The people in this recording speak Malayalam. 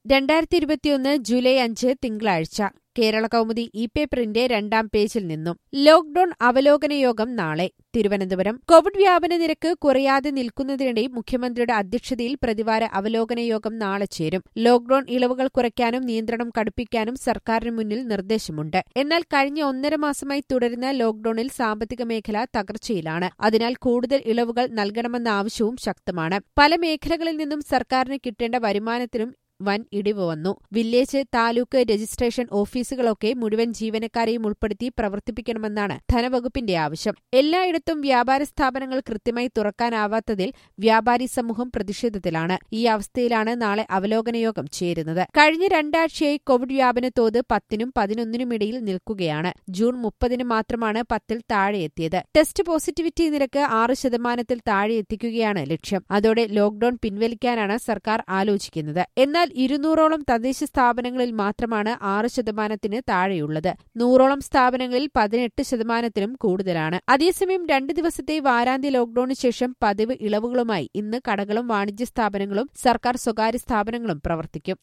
രണ്ടായിരത്തി ഇരുപത്തിയൊന്ന് ജൂലൈ അഞ്ച് തിങ്കളാഴ്ച കേരള കൗമുദി ഇ പേപ്പറിന്റെ രണ്ടാം പേജിൽ നിന്നും ലോക്ഡൌൺ അവലോകന യോഗം നാളെ തിരുവനന്തപുരം കോവിഡ് വ്യാപന നിരക്ക് കുറയാതെ നിൽക്കുന്നതിനിടെ മുഖ്യമന്ത്രിയുടെ അധ്യക്ഷതയിൽ പ്രതിവാര അവലോകന യോഗം നാളെ ചേരും ലോക്ഡൌൺ ഇളവുകൾ കുറയ്ക്കാനും നിയന്ത്രണം കടുപ്പിക്കാനും സർക്കാരിന് മുന്നിൽ നിർദ്ദേശമുണ്ട് എന്നാൽ കഴിഞ്ഞ ഒന്നര മാസമായി തുടരുന്ന ലോക്ഡൌണിൽ സാമ്പത്തിക മേഖല തകർച്ചയിലാണ് അതിനാൽ കൂടുതൽ ഇളവുകൾ നൽകണമെന്ന ആവശ്യവും ശക്തമാണ് പല മേഖലകളിൽ നിന്നും സർക്കാരിന് കിട്ടേണ്ട വരുമാനത്തിനും വൻ ഇടിവ് വന്നു വില്ലേജ് താലൂക്ക് രജിസ്ട്രേഷൻ ഓഫീസുകളൊക്കെ മുഴുവൻ ജീവനക്കാരെയും ഉൾപ്പെടുത്തി പ്രവർത്തിപ്പിക്കണമെന്നാണ് ധനവകുപ്പിന്റെ ആവശ്യം എല്ലായിടത്തും വ്യാപാര സ്ഥാപനങ്ങൾ കൃത്യമായി തുറക്കാനാവാത്തതിൽ വ്യാപാരി സമൂഹം പ്രതിഷേധത്തിലാണ് ഈ അവസ്ഥയിലാണ് നാളെ അവലോകന യോഗം ചേരുന്നത് കഴിഞ്ഞ രണ്ടാഴ്ചയായി കോവിഡ് വ്യാപന തോത് പത്തിനും പതിനൊന്നിനും ഇടയിൽ നിൽക്കുകയാണ് ജൂൺ മുപ്പതിന് മാത്രമാണ് പത്തിൽ താഴെ എത്തിയത് ടെസ്റ്റ് പോസിറ്റിവിറ്റി നിരക്ക് ആറ് ശതമാനത്തിൽ താഴെ എത്തിക്കുകയാണ് ലക്ഷ്യം അതോടെ ലോക്ഡൌൺ പിൻവലിക്കാനാണ് സർക്കാർ ആലോചിക്കുന്നത് എന്നാൽ ഇരുന്നൂറോളം തദ്ദേശ സ്ഥാപനങ്ങളിൽ മാത്രമാണ് ആറ് ശതമാനത്തിന് താഴെയുള്ളത് നൂറോളം സ്ഥാപനങ്ങളിൽ പതിനെട്ട് ശതമാനത്തിനും കൂടുതലാണ് അതേസമയം രണ്ട് ദിവസത്തെ വാരാന്ത്യ ലോക്ഡൌണിന് ശേഷം പതിവ് ഇളവുകളുമായി ഇന്ന് കടകളും വാണിജ്യ സ്ഥാപനങ്ങളും സർക്കാർ സ്വകാര്യ സ്ഥാപനങ്ങളും പ്രവർത്തിക്കും